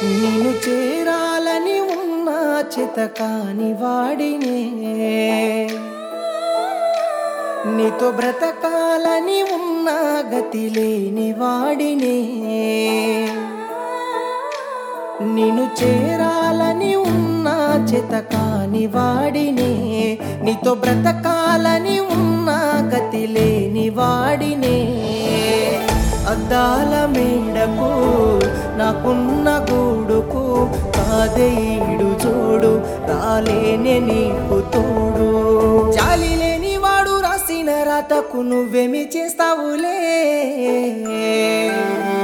నిన్ను చేరాలని ఉన్న చిత కాని వాడినే నీతో బ్రతకాలని ఉన్న గతి లేని వాడినే నిన్ను చేరాలని ఉన్న చిత కాని వాడినే నీతో బ్రతకాలని ఉన్న గతి లేని వాడినే అద్దాల మేడకు నాకున్న గూడుకు కాదేయుడు చూడు రాలేనే నీకు తోడు జాలి లేని వాడు రాసిన రాతకు నువ్వేమి చేస్తావులే